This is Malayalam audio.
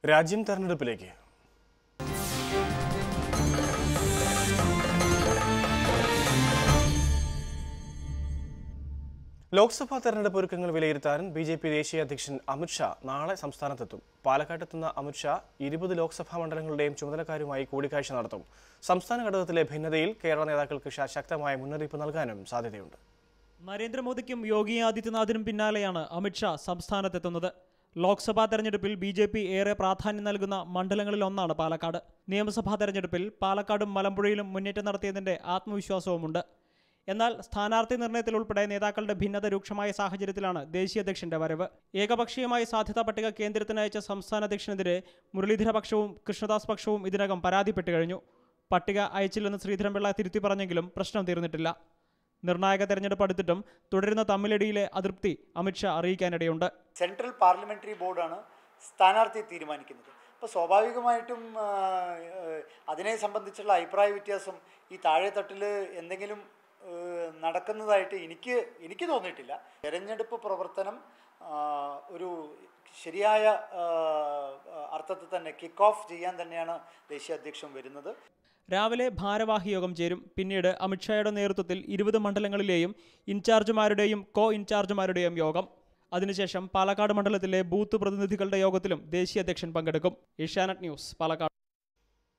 രാജ്യം തെരഞ്ഞെടുപ്പിലേക്ക് ലോക്സഭാ തെരഞ്ഞെടുപ്പ് ഒരുക്കങ്ങൾ വിലയിരുത്താൻ ബി ജെ പി ദേശീയ അധ്യക്ഷൻ അമിത്ഷാ നാളെ സംസ്ഥാനത്തെത്തും പാലക്കാട്ടെത്തുന്ന അമിത്ഷാ ഇരുപത് ലോക്സഭാ മണ്ഡലങ്ങളുടെയും ചുമതലക്കാരുമായി കൂടിക്കാഴ്ച നടത്തും സംസ്ഥാന ഘടകത്തിലെ ഭിന്നതയിൽ കേരള നേതാക്കൾക്ക് ഷാ ശക്തമായ മുന്നറിയിപ്പ് നൽകാനും സാധ്യതയുണ്ട് നരേന്ദ്രമോദിക്കും യോഗി ആദിത്യനാഥിനും പിന്നാലെയാണ് അമിത്ഷാ സംസ്ഥാനത്തെത്തുന്നത് ലോക്സഭാ തെരഞ്ഞെടുപ്പിൽ ബി ജെ പി ഏറെ പ്രാധാന്യം നൽകുന്ന മണ്ഡലങ്ങളിൽ ഒന്നാണ് പാലക്കാട് നിയമസഭാ തെരഞ്ഞെടുപ്പിൽ പാലക്കാടും മലമ്പുഴയിലും മുന്നേറ്റം നടത്തിയതിന്റെ ആത്മവിശ്വാസവുമുണ്ട് എന്നാൽ സ്ഥാനാർത്ഥി നിർണയത്തിൽ ഉൾപ്പെടെ നേതാക്കളുടെ ഭിന്നത രൂക്ഷമായ സാഹചര്യത്തിലാണ് ദേശീയ അധ്യക്ഷന്റെ വരവ് ഏകപക്ഷീയമായ സാധ്യതാ പട്ടിക കേന്ദ്രത്തിന് അയച്ച സംസ്ഥാന അധ്യക്ഷനെതിരെ മുരളീധര പക്ഷവും കൃഷ്ണദാസ് പക്ഷവും ഇതിനകം പരാതിപ്പെട്ടു കഴിഞ്ഞു പട്ടിക അയച്ചില്ലെന്ന് ശ്രീധരൻപിള്ള തിരുത്തി പറഞ്ഞെങ്കിലും പ്രശ്നം തീർന്നിട്ടില്ല നിർണായക തെരഞ്ഞെടുപ്പ് അടുത്തിട്ടും തുടരുന്ന തമ്മിലടിയിലെ അതൃപ്തി അമിത്ഷാ അറിയിക്കാനിടയുണ്ട് സെൻട്രൽ പാർലമെൻ്ററി ബോർഡാണ് സ്ഥാനാർത്ഥിയെ തീരുമാനിക്കുന്നത് അപ്പോൾ സ്വാഭാവികമായിട്ടും ആ, ഏഹ്, അതിനെ സംബന്ധിച്ചുള്ള അഭിപ്രായ വ്യത്യാസം ഈ താഴെത്തട്ടിൽ എന്തെങ്കിലും ഏഹ്, നടക്കുന്നതായിട്ട് എനിക്ക് എനിക്ക് തോന്നിയിട്ടില്ല തെരഞ്ഞെടുപ്പ് പ്രവർത്തനം ആ, ഒരു ശരിയായ ആ, അർത്ഥത്തിൽ തന്നെ കിക്ക് ഓഫ് ചെയ്യാൻ തന്നെയാണ് ദേശീയ അധ്യക്ഷൻ വരുന്നത് രാവിലെ ഭാരവാഹി യോഗം ചേരും പിന്നീട് അമിത്ഷായുടെ നേതൃത്വത്തിൽ ഇരുപത് മണ്ഡലങ്ങളിലെയും ഇൻചാർജുമാരുടെയും കോ ഇൻചാർജുമാരുടെയും യോഗം അതിനുശേഷം പാലക്കാട് മണ്ഡലത്തിലെ ബൂത്ത് പ്രതിനിധികളുടെ യോഗത്തിലും ദേശീയ അധ്യക്ഷൻ പങ്കെടുക്കും ഏഷ്യാനെറ്റ് ന്യൂസ് പാലക്കാട്